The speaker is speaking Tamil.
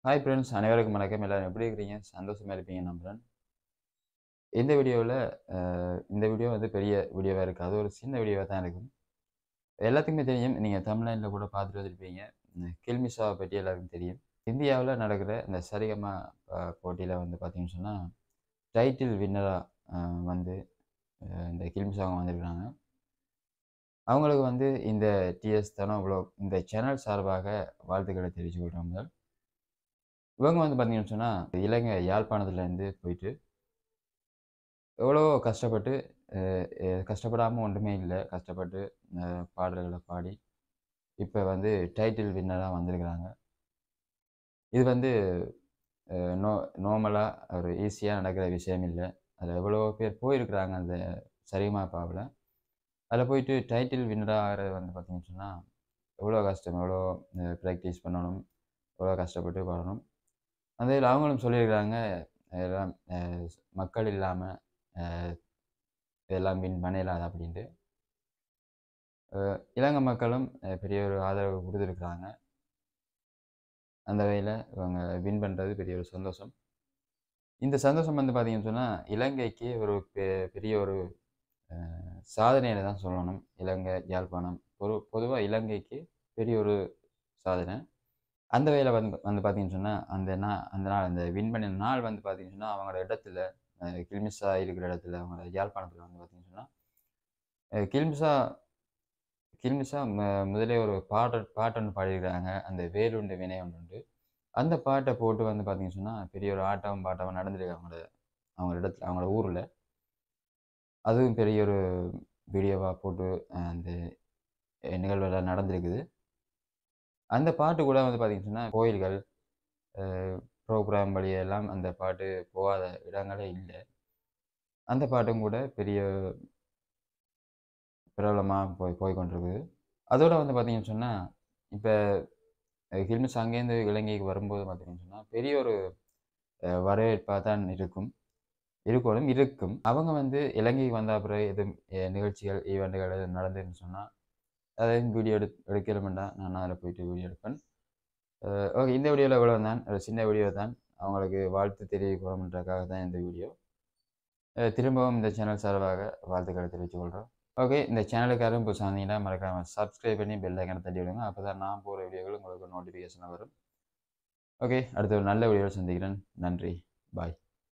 ஹாய் ஃப்ரெண்ட்ஸ் அனைவருக்கும் வணக்கம் எல்லாரும் எப்படி இருக்கிறீங்க சந்தோஷமாக இருப்பீங்க நம்புகிறேன் இந்த வீடியோவில் இந்த வீடியோ வந்து பெரிய வீடியோவாக இருக்காது ஒரு சின்ன வீடியோவாக தான் இருக்கும் எல்லாத்துக்குமே தெரியும் நீங்கள் தமிழ்நாட்டில் கூட பார்த்துட்டு வந்திருப்பீங்க இந்த கில்மிஷாவை பற்றி எல்லாருக்கும் தெரியும் இந்தியாவில் நடக்கிற இந்த சரிகமா போட்டியில் வந்து பார்த்தீங்கன்னு சொன்னால் டைட்டில் வின்னராக வந்து அஹ், இந்த கில்மிஷாவங்க வந்திருக்கிறாங்க அவங்களுக்கு வந்து இந்த டிஎஸ் தனோ இவ்வளோ இந்த சேனல் சார்பாக வாழ்த்துக்களை தெரிவித்து கொள்கிறோம் முதல் இவங்க வந்து பார்த்தீங்கன்னு சொன்னால் இலங்கை யாழ்ப்பாணத்துலேருந்து போயிட்டு எவ்வளோ கஷ்டப்பட்டு கஷ்டப்படாமல் ஒன்றுமே இல்லை கஷ்டப்பட்டு அஹ், பாடல்களை பாடி இப்போ வந்து டைட்டில் வின்னராக வந்திருக்கிறாங்க இது வந்து அஹ், நோ நார்மலாக ஒரு ஈஸியாக நடக்கிற விஷயம் இல்லை அதில் எவ்வளோ பேர் போயிருக்கிறாங்க அந்த சரிகமா பாவில் அதில் போயிட்டு டைட்டில் வின்னராக ஆகிறது வந்து பார்த்தீங்கன்னு சொன்னால் எவ்வளோ கஷ்டம் எவ்வளோ ப்ராக்டிஸ் பண்ணணும் எவ்வளோ கஷ்டப்பட்டு பாடணும் அந்த இதில் அவங்களும் சொல்லியிருக்கிறாங்க எல்லாம் அஹ், மக்கள் இல்லாமல் இதெல்லாம் வின் பண்ணலாது அப்படின்ட்டு அஹ், இலங்கை மக்களும் அஹ், பெரிய ஒரு ஆதரவு கொடுத்துருக்குறாங்க அந்த வகையில் இவங்க வின் பண்ணுறது பெரிய ஒரு சந்தோஷம் இந்த சந்தோஷம் வந்து பார்த்தீங்கன்னு சொன்னால் இலங்கைக்கு ஒரு பெ- பெரிய ஒரு அஹ், சாதனையில தான் சொல்லணும் இலங்கை யாழ்ப்பாணம் பொது பொதுவாக இலங்கைக்கு பெரிய ஒரு சாதனை அந்த வகையில் வந்து வந்து பார்த்தீங்கன்னு சொன்னால் அந்த நாள் அந்த நாள் அந்த வின் பண்ணின நாள் வந்து பார்த்தீங்கன்னு சொன்னால் அவங்களோட இடத்துல அஹ், கில்மிஷா இருக்கிற இடத்துல அவங்களோட யாழ்ப்பாணத்தில் வந்து பார்த்தீங்கன்னு சொன்னால் கில்மிஷா கில்மிஷா ம- முதலே ஒரு பாட்டு பாட்டு ஒன்று பாடியிருக்கிறாங்க அந்த வேலுண்டு வினை ஒன்று உண்டு அந்த பாட்டை போட்டு வந்து பார்த்தீங்கன்னு சொன்னால் பெரிய ஒரு ஆட்டம் பாட்டம் நடந்திருக்கு அவங்களோட அவங்க இடத்துல அவங்களோட ஊரில் அதுவும் பெரிய ஒரு வீடியோவாக போட்டு அஹ், அந்த நிகழ்வெல்லாம் நடந்திருக்குது அந்த பாட்டு கூட வந்து பார்த்தீங்கன்னு சொன்னால் கோயில்கள் ப்ரோக்ராம் வழியெல்லாம் அந்த பாட்டு போகாத இடங்களே இல்லை அந்த பாட்டும் கூட பெரிய பிரபலமாக போய் போய் கொண்டிருக்குது அதோட வந்து பார்த்தீங்கன்னு சொன்னால் இப்போ ஹில்மிஸ் அங்கேருந்து இலங்கைக்கு வரும்போது பார்த்தீங்கன்னு சொன்னால் பெரிய ஒரு அஹ், வரவேற்பாக தான் இருக்கும் இருக்கணும் இருக்கும் அவங்க வந்து இலங்கைக்கு வந்த பிறகு எதுவும் அஹ், நிகழ்ச்சிகள் ஈவெண்ட்டுகள் எதுவும் நடந்ததுன்னு சொன்னால் அதையும் வீடியோ எடு எடுக்கணுமெண்டா நான் அதில் போயிட்டு வீடியோ எடுப்பேன் ஓகே இந்த வீடியோவில் இவ்வளோ தான் ஒரு சின்ன வீடியோ தான் அவங்களுக்கு வாழ்த்து தெரிவிக்கணுன்றதுக்காக தான் இந்த வீடியோ அஹ் திரும்பவும் இந்த சேனல் சார்பாக வாழ்த்துக்களை தெரிவித்துக் கொள்கிறோம் ஓகே இந்த சேனலுக்கு யாரும் இப்போ சாந்தீங்கன்னா மறக்காமல் சப்ஸ்கிரைப் பண்ணி பெல் ஐக்கனை தட்டி விடுங்க அப்போ தான் நான் போகிற வீடியோகள் உங்களுக்கு நோட்டிஃபிகேஷன் வரும் ஓகே அடுத்த ஒரு நல்ல வீடியோவில் சந்திக்கிறேன் நன்றி பாய்